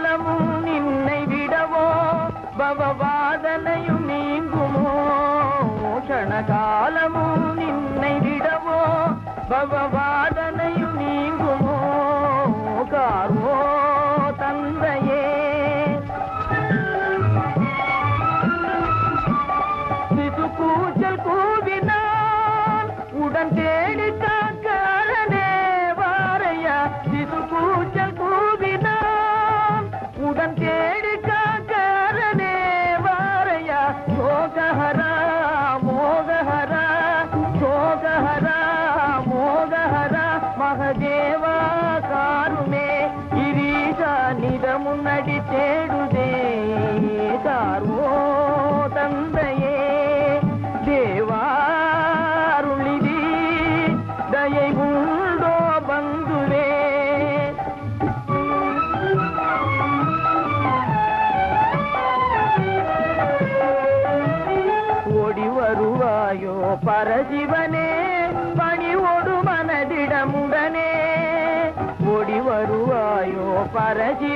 காலமும் நின்னை விடவோ பவவாதனையும் நீங்குமோ க்ஷண காலமும் நின்னை விடவோ பவவாதனையும் நீங்குமோ கார்வோ தந்தையே சிசு கூச்சல் கூவினான் உடன் தேடி காக்காரனே வாரையா சிசு கூச்சல் கூவினான் உடன் தேடி காக்காரனே வாரையா சோகஹரா மோகஹரா சோகஹரா மோகஹரா மகதேவா காருமே கிரீஷா நித முன்னடி தேடுதே கார்வோ தந்தையே தேவாருளிதி தயை உண்டோ பந்துவே ஓடி வருவாயோ பரசிவனே பணிவோடு மனதிடமுடனே ஓடி வருவாயோ பரசிவ